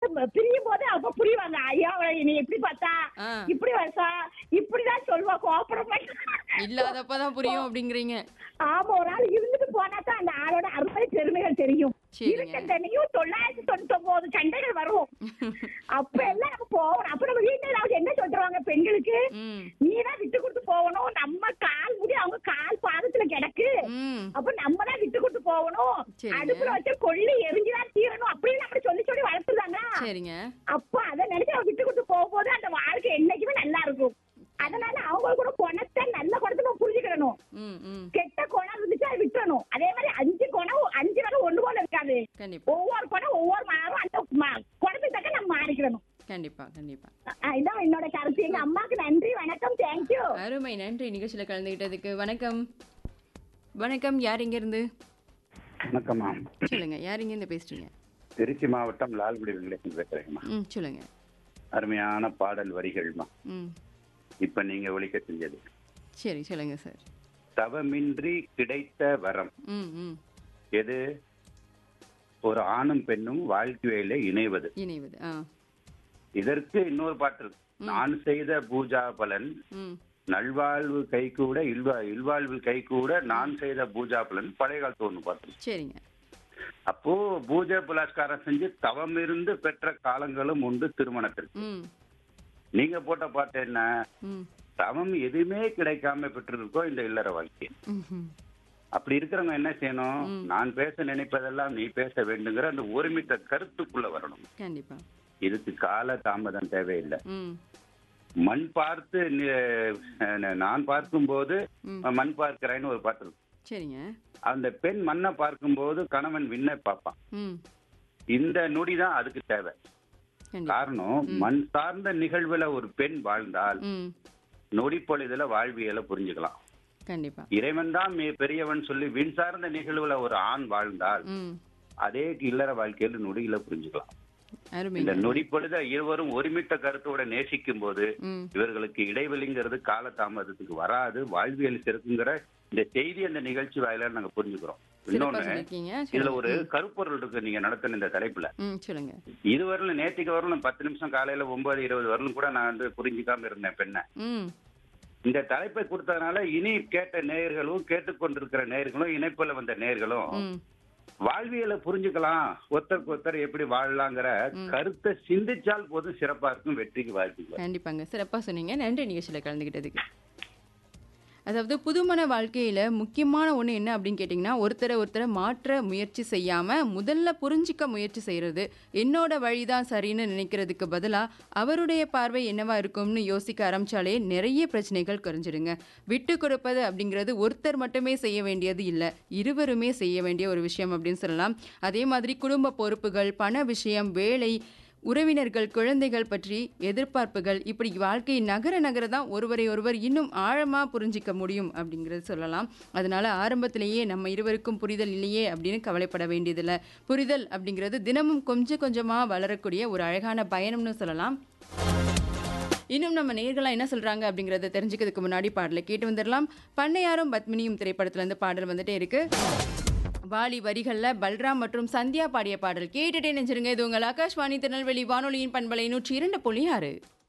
பிரியும் போது அப்ப புரிவாங்க ஐயா அவளை நீ எப்படி பார்த்தா ஆ. இப்படி வருஷா இப்படிதான் சொல்லுவா கோபுரம் இல்லாதப்பதான் புரியும் அப்படிங்கிறீங்க ஆமா ஒரு ஆள் இருந்துட்டு போனா தான் அந்த ஆளோட அருமை பெருமைகள் தெரியும் சரிங்க. இருக்கந்தனையும் தொள்ளாயிரத்தி தொண்ணூத்தி ஒன்பது சண்டைகள் வரும் அப்ப எல்லாம் நம்ம போகணும் அப்ப நம்ம வீட்டுல ஏதாவது என்ன சொல்றாங்க பெண்களுக்கு ம் நீதான் விட்டு கொடுத்து போகணும் நம்ம கால் முடி அவங்க கால் பாதத்துல கிடக்கு ம் அப்ப நம்ம தான் விட்டு கொடுத்து போகணும் சரிங்க. அடுப்புல வச்ச கொள்ளி எரிஞ்சுதான் தீரணும் அப்படின்னு நம்ம சொல்லி சொல்லி வளர்த்துறாங்க சரிங்க அப்ப அதை நினைச்சு அவன் விட்டு கொடுத்து போகும்போது அந்த வாழ்க்கை என்னைக்குமே நல்லா இருக்கும் அதனால அவங்க கூட குணத்தை நல்ல குணத்தை நம்ம புரிஞ்சுக்கிடணும் ம் ம் கெட்ட குணம் இருந்துச்சு அதை விட்டுறணும் அதே மாதிரி அஞ்சு குணம் அஞ்சு வேலை ஒண்ணு போல இருக்காது கண்டிப்பா ஒவ்வொரு குணம் ஒவ்வொரு மாறும் அந்த ம- குணத்துக்கு தக்க நம்ம மாறிக்கிடணும் கண்டிப்பா கண்டிப்பா அஹ் இதான் என்னோட கருத்து எங்க அம்மாக்கு நன்றி வணக்கம் தேங்க்யூ அருமை நன்றி நிகழ்ச்சியில கலந்துகிட்டதுக்கு வணக்கம் வணக்கம் யார் இங்க இருந்து வணக்கம்மா சொல்லுங்க யார் இங்க இருந்து பேசுறீங்க திருச்சி மாவட்டம் லால்குடி வெங்கடேசன் பேசுறேங்கம்மா ம் சொல்லுங்க அருமையான பாடல் வரிகள்மா ம் இப்ப நீங்க ஒழிக்க செஞ்சது சரி சொல்லுங்க சார் தவமின்றி கிடைத்த வரம் ம் ம் எது ஒரு ஆணும் பெண்ணும் வாழ்க்கையில இணைவது இணைவது ஆ இதற்கு இன்னொரு பாட்டு இருக்கு நான் செய்த பூஜா பலன் ம் நல்வாழ்வு கை கூட இல்வா இல்வாழ்வு கை கூட நான் செய்த பூஜா பலன் பழைய காலத்து ஒண்ணு பாட்டு சரிங்க அப்போ பூஜை புலாஸ்காரம் செஞ்சு தவம் இருந்து பெற்ற காலங்களும் உண்டு திருமணத்திற்கு ம் நீங்க போட்ட பாட்டு என்ன ம் தவம் எதுவுமே கிடைக்காம பெற்றிருக்கோம் இந்த இல்லற வாழ்க்கை ம் ம் அப்படி இருக்கிறவங்க என்ன செய்யணும் நான் பேச நினைப்பதெல்லாம் நீ பேச வேண்டுங்கிற அந்த ஒருமித்த கருத்துக்குள்ள வரணும் கண்டிப்பா இதுக்கு கால தாமதம் தேவையில்லை ம் மண் பார்த்து நி- அஹ் நான் பார்க்கும்போது ம். மண் பார்க்கிறேன்னு ஒரு பாட்டு இருக்கு சரிங்க அந்த பெண் மண்ணை பார்க்கும்போது கணவன் விண்ணை பார்ப்பான் ம் இந்த நொடி தான் அதுக்கு தேவை கண்டிப்பா காரணம் மண் சார்ந்த நிகழ்வுல ஒரு பெண் வாழ்ந்தால் ம் நொடி பொழுதுல வாழ்வியலை புரிஞ்சுக்கலாம் கண்டிப்பா இறைவன் தான் மே- பெரியவன் சொல்லி விண் சார்ந்த நிகழ்வுல ஒரு ஆண் வாழ்ந்தால் ம் அதே இல்லற வாழ்க்கையில நொடியில புரிஞ்சுக்கலாம் அருமை இந்த நொடி பொழுத இருவரும் ஒருமித்த கருத்தோட நேசிக்கும் போது ம் இவர்களுக்கு இடைவெளிங்கிறது கால தாமதத்துக்கு வராது வாழ்வியல் சிறக்குங்கிற இந்த செய்தி அந்த நிகழ்ச்சி வாயிலாக நாங்க புரிஞ்சுக்கிறோம் சிறப்பா இன்னொன்னு சொல்லிருக்கீங்க இதுல சொல்லுங்க. ஒரு கருப்பொருள் இருக்கு நீங்க நடத்தின இந்த தலைப்புல ம் சொல்லுங்க இதுவரையிலும் நேத்திக்கு வரலும் பத்து நிமிஷம் காலையில ஒன்பது இருபது வரலும் கூட நான் வந்து புரிஞ்சுக்காம இருந்தேன் பெண்ணை ம் இந்த தலைப்பை கொடுத்ததுனால இனி கேட்ட நேயர்களும் கேட்டுக்கொண்டிருக்கிற நேயர்களும் இணைப்புல வந்த நேயர்களும் ம் வாழ்வியலை புரிஞ்சுக்கலாம் ஒருத்தருக்கு ஒருத்தர் எப்படி வாழலாங்கிற கருத்தை சிந்திச்சால் போதும் சிறப்பா இருக்கும் வெற்றிக்கு வாழ்த்துக்கள் கண்டிப்பாங்க சிறப்பாக சொன்னீங்க நன்றி நிகழ்ச்சியில் கலந்துக்கிட்டதுக்கு அதாவது புதுமண வாழ்க்கையில் முக்கியமான ஒன்று என்ன அப்படின்னு கேட்டிங்கன்னா ஒருத்தரை ஒருத்தரை மாற்ற முயற்சி செய்யாமல் முதல்ல புரிஞ்சிக்க முயற்சி செய்கிறது என்னோட வழி தான் சரின்னு நினைக்கிறதுக்கு பதிலாக அவருடைய பார்வை என்னவா இருக்கும்னு யோசிக்க ஆரம்பிச்சாலே நிறைய பிரச்சனைகள் குறைஞ்சிடுங்க விட்டு கொடுப்பது அப்படிங்கிறது ஒருத்தர் மட்டுமே செய்ய வேண்டியது இல்லை இருவருமே செய்ய வேண்டிய ஒரு விஷயம் அப்படின்னு சொல்லலாம் அதே மாதிரி குடும்ப பொறுப்புகள் பண விஷயம் வேலை உறவினர்கள் குழந்தைகள் பற்றி எதிர்பார்ப்புகள் இப்படி வாழ்க்கை நகர நகர தான் ஒருவரை ஒருவர் இன்னும் ஆழமாக புரிஞ்சிக்க முடியும் அப்படிங்கிறது சொல்லலாம் அதனால ஆரம்பத்திலேயே நம்ம இருவருக்கும் புரிதல் இல்லையே அப்படின்னு கவலைப்பட வேண்டியதில்லை புரிதல் அப்படிங்கிறது தினமும் கொஞ்சம் கொஞ்சமாக வளரக்கூடிய ஒரு அழகான பயணம்னு சொல்லலாம் இன்னும் நம்ம நேர்களாக என்ன சொல்கிறாங்க அப்படிங்கிறத தெரிஞ்சுக்கிறதுக்கு முன்னாடி பாடலை கேட்டு வந்துடலாம் பண்ணையாரும் பத்மினியும் திரைப்படத்துலேருந்து பாடல் வந்துட்டே இருக்கு வாலி வரிகளில் பல்ராம் மற்றும் சந்தியா பாடிய பாடல் கேட்டுட்டே நெஞ்சிருங்க இது உங்கள் ஆகாஷ்வாணி திருநெல்வேலி வானொலியின் பண்பலை நூற்றி இரண்டு புள்ளி ஆறு